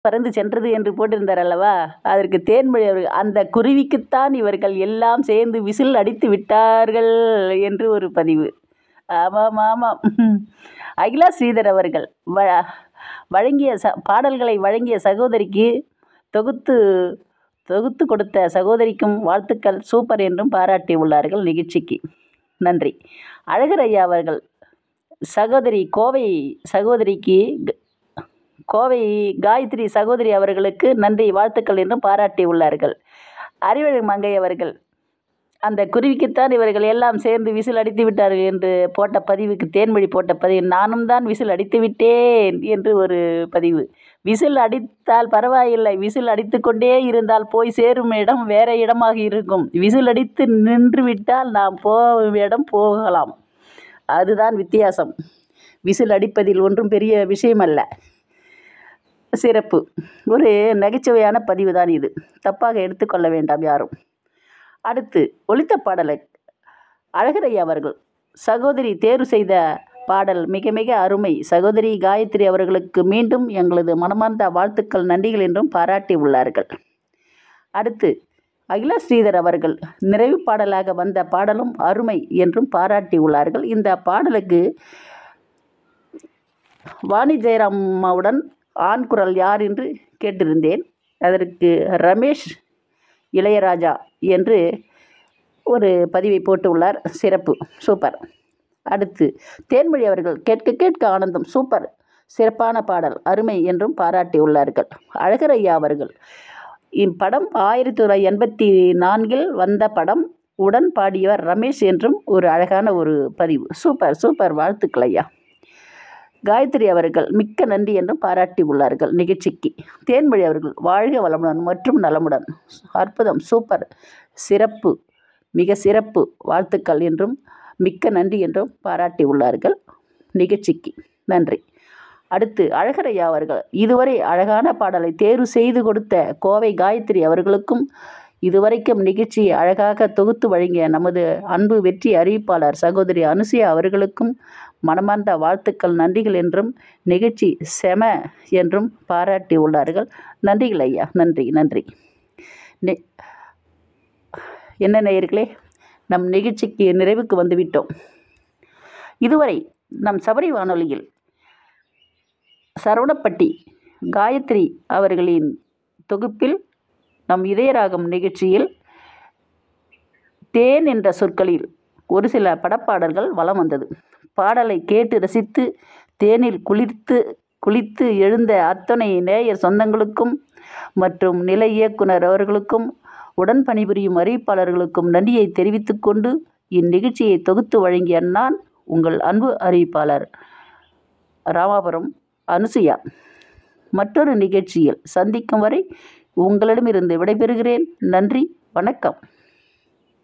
பறந்து சென்றது என்று போட்டிருந்தார் அல்லவா அதற்கு தேன்மொழி அவர்கள் அந்த குருவிக்குத்தான் இவர்கள் எல்லாம் சேர்ந்து விசில் அடித்து விட்டார்கள் என்று ஒரு பதிவு ஆமாம் ஆமாம் அகிலா ஸ்ரீதர் அவர்கள் வ வழங்கிய ச பாடல்களை வழங்கிய சகோதரிக்கு தொகுத்து தொகுத்து கொடுத்த சகோதரிக்கும் வாழ்த்துக்கள் சூப்பர் என்றும் பாராட்டி உள்ளார்கள் நிகழ்ச்சிக்கு நன்றி அழகர் ஐயா அவர்கள் சகோதரி கோவை சகோதரிக்கு க- கோவை காயத்ரி சகோதரி அவர்களுக்கு நன்றி வாழ்த்துக்கள் என்றும் பாராட்டி உள்ளார்கள் அறிவழகு மங்கை அவர்கள் அந்த குருவிக்குத்தான் இவர்கள் எல்லாம் சேர்ந்து விசில் அடித்து விட்டார்கள் என்று போட்ட பதிவுக்கு தேன்மொழி போட்ட பதிவு நானும் தான் விசில் அடித்து விட்டேன் என்று ஒரு பதிவு விசில் அடித்தால் பரவாயில்லை விசில் அடித்து கொண்டே இருந்தால் போய் சேரும் இடம் வேற இடமாக இருக்கும் விசில் அடித்து நின்று விட்டால் நாம் போகும் இடம் போகலாம் அதுதான் வித்தியாசம் விசில் அடிப்பதில் ஒன்றும் பெரிய விஷயமல்ல சிறப்பு ஒரு நகைச்சுவையான பதிவு தான் இது தப்பாக எடுத்துக்கொள்ள வேண்டாம் யாரும் அடுத்து ஒலித்த பாடலை அழகரையா அவர்கள் சகோதரி தேர்வு செய்த பாடல் மிக மிக அருமை சகோதரி காயத்ரி அவர்களுக்கு மீண்டும் எங்களது மனமார்ந்த வாழ்த்துக்கள் நன்றிகள் என்றும் பாராட்டி உள்ளார்கள் அடுத்து அகிலா ஸ்ரீதர் அவர்கள் நிறைவு பாடலாக வந்த பாடலும் அருமை என்றும் பாராட்டி உள்ளார்கள் இந்த பாடலுக்கு வாணி ஜெயராம் அம்மாவுடன் ஆண் குரல் யார் என்று கேட்டிருந்தேன் அதற்கு ரமேஷ் இளையராஜா என்று ஒரு பதிவை போட்டுள்ளார் சிறப்பு சூப்பர் அடுத்து தேன்மொழி அவர்கள் கேட்க கேட்க ஆனந்தம் சூப்பர் சிறப்பான பாடல் அருமை என்றும் பாராட்டியுள்ளார்கள் அழகர் ஐயா அவர்கள் இப்படம் ஆயிரத்தி தொள்ளாயிரத்தி எண்பத்தி நான்கில் வந்த படம் உடன் பாடியவர் ரமேஷ் என்றும் ஒரு அழகான ஒரு பதிவு சூப்பர் சூப்பர் வாழ்த்துக்கள் ஐயா காயத்ரி அவர்கள் மிக்க நன்றி என்றும் பாராட்டி உள்ளார்கள் நிகழ்ச்சிக்கு தேன்மொழி அவர்கள் வாழ்க வளமுடன் மற்றும் நலமுடன் அற்புதம் சூப்பர் சிறப்பு மிக சிறப்பு வாழ்த்துக்கள் என்றும் மிக்க நன்றி என்றும் பாராட்டி உள்ளார்கள் நிகழ்ச்சிக்கு நன்றி அடுத்து அழகரையா அவர்கள் இதுவரை அழகான பாடலை தேர்வு செய்து கொடுத்த கோவை காயத்ரி அவர்களுக்கும் இதுவரைக்கும் நிகழ்ச்சியை அழகாக தொகுத்து வழங்கிய நமது அன்பு வெற்றி அறிவிப்பாளர் சகோதரி அனுசுயா அவர்களுக்கும் மனமார்ந்த வாழ்த்துக்கள் நன்றிகள் என்றும் நிகழ்ச்சி செம என்றும் பாராட்டி உள்ளார்கள் நன்றிகள் ஐயா நன்றி நன்றி நி- என்ன நேயர்களே நம் நிகழ்ச்சிக்கு நிறைவுக்கு வந்துவிட்டோம் இதுவரை நம் சபரி வானொலியில் சரவணப்பட்டி காயத்ரி அவர்களின் தொகுப்பில் நம் இதயராகம் நிகழ்ச்சியில் தேன் என்ற சொற்களில் ஒரு சில படப்பாடல்கள் வலம் வந்தது பாடலை கேட்டு ரசித்து தேனில் குளிர்த்து குளித்து எழுந்த அத்தனை நேயர் சொந்தங்களுக்கும் மற்றும் நிலை இயக்குனர் அவர்களுக்கும் உடன் பணிபுரியும் அறிவிப்பாளர்களுக்கும் நன்றியை தெரிவித்துக் கொண்டு இந்நிகழ்ச்சியை தொகுத்து வழங்கிய நான் உங்கள் அன்பு அறிவிப்பாளர் ராமாபுரம் அனுசுயா மற்றொரு நிகழ்ச்சியில் சந்திக்கும் வரை உங்களிடமிருந்து விடைபெறுகிறேன் நன்றி வணக்கம்